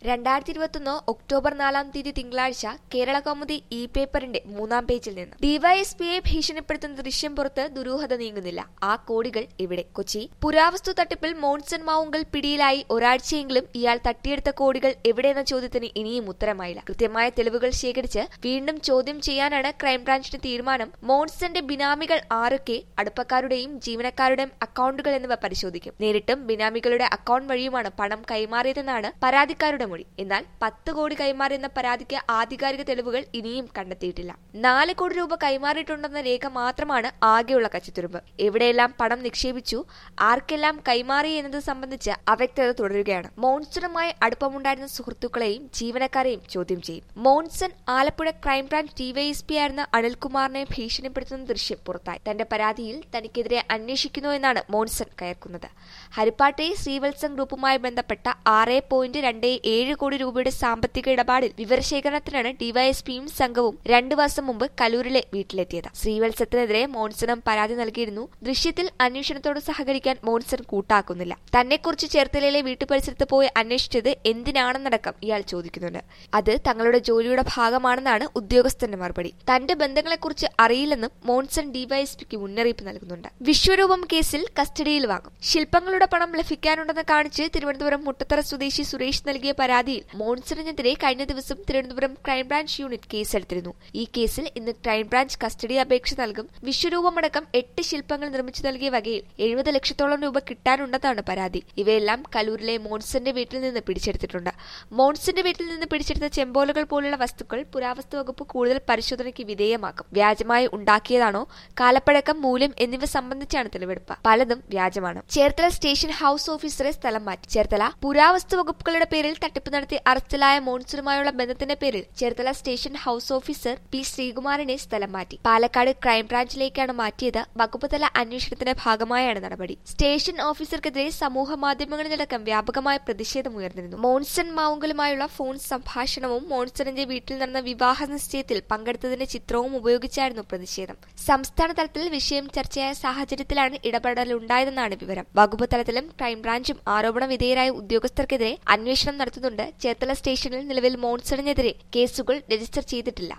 രണ്ടായിരത്തി ഇരുപത്തൊന്ന് ഒക്ടോബർ നാലാം തീയതി തിങ്കളാഴ്ച കേരള കൗമുദി ഇ പേപ്പറിന്റെ മൂന്നാം പേജിൽ നിന്ന് ഡിവൈഎസ്പിയെ ഭീഷണിപ്പെടുത്തുന്ന ദൃശ്യം പുറത്ത് ദുരൂഹത നീങ്ങുന്നില്ല ആ കോടികൾ ഇവിടെ കൊച്ചി പുരാവസ്തു തട്ടിപ്പിൽ മോൺസൺ മാവുങ്കൽ പിടിയിലായി ഒരാഴ്ചയെങ്കിലും ഇയാൾ തട്ടിയെടുത്ത കോടികൾ എവിടെയെന്ന ചോദ്യത്തിന് ഇനിയും ഉത്തരമായില്ല കൃത്യമായ തെളിവുകൾ ശേഖരിച്ച് വീണ്ടും ചോദ്യം ചെയ്യാനാണ് ക്രൈംബ്രാഞ്ചിന്റെ തീരുമാനം മോൺസന്റെ ബിനാമികൾ ആരൊക്കെ അടുപ്പക്കാരുടെയും ജീവനക്കാരുടെയും അക്കൗണ്ടുകൾ എന്നിവ പരിശോധിക്കും നേരിട്ടും ബിനാമികളുടെ അക്കൗണ്ട് വഴിയുമാണ് പണം കൈമാറിയതെന്നാണ് പരാതിക്കാരുടെ മൊഴി എന്നാൽ പത്ത് കോടി കൈമാറിയെന്ന പരാതിക്ക് ആധികാരിക തെളിവുകൾ ഇനിയും കണ്ടെത്തിയിട്ടില്ല നാല് കോടി രൂപ കൈമാറിയിട്ടുണ്ടെന്ന രേഖ മാത്രമാണ് ആകെയുള്ള കച്ചിത്തുരുമ്പ് എവിടെയെല്ലാം പണം നിക്ഷേപിച്ചു ആർക്കെല്ലാം കൈമാറി എന്നത് സംബന്ധിച്ച് അവ്യക്തത തുടരുകയാണ് മോൺസണുമായി അടുപ്പമുണ്ടായിരുന്ന സുഹൃത്തുക്കളെയും ജീവനക്കാരെയും ചോദ്യം ചെയ്യും മോൺസൺ ആലപ്പുഴ ക്രൈംബ്രാഞ്ച് ഡിവൈഎസ്പി ആയിരുന്ന അനിൽകുമാറിനെ ഭീഷണിപ്പെടുത്തുന്ന ദൃശ്യം പുറത്തായി തന്റെ പരാതിയിൽ തനിക്കെതിരെ അന്വേഷിക്കുന്നു എന്നാണ് മോൺസൺ കയർക്കുന്നത് ഹരിപ്പാട്ടെ ശ്രീവത്സം ഗ്രൂപ്പുമായി ബന്ധപ്പെട്ട ആറ് പോയിന്റ് രണ്ട് ഏഴ് കോടി രൂപയുടെ സാമ്പത്തിക ഇടപാടിൽ വിവരശേഖരണത്തിനാണ് ഡിവൈഎസ്പിയും സംഘവും രണ്ടു വർഷം മുമ്പ് കലൂരിലെ വീട്ടിലെത്തിയത് ശ്രീവത്സത്തിനെതിരെ മോൺസണും പരാതി നൽകിയിരുന്നു ദൃശ്യത്തിൽ അന്വേഷണത്തോട് സഹകരിക്കാൻ മോൺസൺ കൂട്ടാക്കുന്നില്ല തന്നെക്കുറിച്ച് ചേർത്തലയിലെ വീട്ടുപരിസരത്ത് പോയി അന്വേഷിച്ചത് എന്തിനാണെന്നടക്കം ഇയാൾ ചോദിക്കുന്നുണ്ട് അത് തങ്ങളുടെ ജോലിയുടെ ഭാഗമാണെന്നാണ് ഉദ്യോഗസ്ഥന്റെ മറുപടി തന്റെ ബന്ധങ്ങളെക്കുറിച്ച് അറിയില്ലെന്നും മോൺസൺ ഡിവൈഎസ്പിക്ക് മുന്നറിയിപ്പ് നൽകുന്നുണ്ട് വിശ്വരൂപം കേസിൽ കസ്റ്റഡിയിൽ വാങ്ങും ശില്പങ്ങളുടെ പണം ലഭിക്കാനുണ്ടെന്ന് കാണിച്ച് തിരുവനന്തപുരം മുട്ടത്തറ സ്വദേശി സുരേഷ് നൽകിയ പരാതിയിൽ മോൺസണിനെതിരെ കഴിഞ്ഞ ദിവസം തിരുവനന്തപുരം ക്രൈംബ്രാഞ്ച് യൂണിറ്റ് കേസെടുത്തിരുന്നു ഈ കേസിൽ ഇന്ന് ക്രൈംബ്രാഞ്ച് കസ്റ്റഡി അപേക്ഷ നൽകും വിശ്വരൂപമടക്കം എട്ട് ശില്പങ്ങൾ നിർമ്മിച്ചു നൽകിയ വകയിൽ എഴുപത് ലക്ഷത്തോളം രൂപ കിട്ടാനുണ്ടെന്നാണ് പരാതി ഇവയെല്ലാം കലൂരിലെ മോൺസന്റെ വീട്ടിൽ നിന്ന് പിടിച്ചെടുത്തിട്ടുണ്ട് മോൺസന്റെ വീട്ടിൽ നിന്ന് പിടിച്ചെടുത്ത ചെമ്പോലകൾ പോലുള്ള വസ്തുക്കൾ പുരാവസ്തു വകുപ്പ് കൂടുതൽ പരിശോധനയ്ക്ക് വിധേയമാക്കും വ്യാജമായി ഉണ്ടാക്കിയതാണോ കാലപ്പഴക്കം മൂല്യം എന്നിവ സംബന്ധിച്ചാണ് തെളിവെടുപ്പ് പലതും വ്യാജമാണ് ചേർത്തല സ്റ്റേഷൻ ഹൌസ് ഓഫീസറെ സ്ഥലം മാറ്റി ചേർത്തല പുരാവസ്തു വകുപ്പുകളുടെ പേരിൽ തട്ടിപ്പ് നടത്തി അറസ്റ്റിലായ മോൺസറുമായുള്ള ബന്ധത്തിന്റെ പേരിൽ Cherthala station house officer P ശ്രീകുമാറിനെ സ്ഥലം മാറ്റി പാലക്കാട് ക്രൈംബ്രാഞ്ചിലേക്കാണ് മാറ്റിയത് വകുപ്പ് തല അന്വേഷണത്തിന്റെ ഭാഗമായാണ് നടപടി സ്റ്റേഷൻ ഓഫീസർക്കെതിരെ സമൂഹ മാധ്യമങ്ങളിലടക്കം വ്യാപകമായ പ്രതിഷേധമുയർന്നിരുന്നു മോൺസൺ മാവുങ്കലുമായുള്ള ഫോൺ സംഭാഷണവും മോൺസണിന്റെ വീട്ടിൽ നടന്ന വിവാഹ നിശ്ചയത്തിൽ പങ്കെടുത്തതിന്റെ ചിത്രവും ഉപയോഗിച്ചായിരുന്നു പ്രതിഷേധം സംസ്ഥാന തലത്തിൽ വിഷയം ചർച്ചയായ സാഹചര്യത്തിലാണ് ഇടപെടലുണ്ടായതെന്നാണ് വിവരം വകുപ്പ് തലത്തിലും ക്രൈംബ്രാഞ്ചും ആരോപണ വിധേയരായ ഉദ്യോഗസ്ഥർക്കെതിരെ അന്വേഷണം നടത്തുന്നുണ്ട് ചേർത്തല സ്റ്റേഷനിൽ നിലവിൽ മോൺസണിനെതിരെ കേസുകൾ രജിസ്റ്റർ ചെയ്തിട്ടില്ല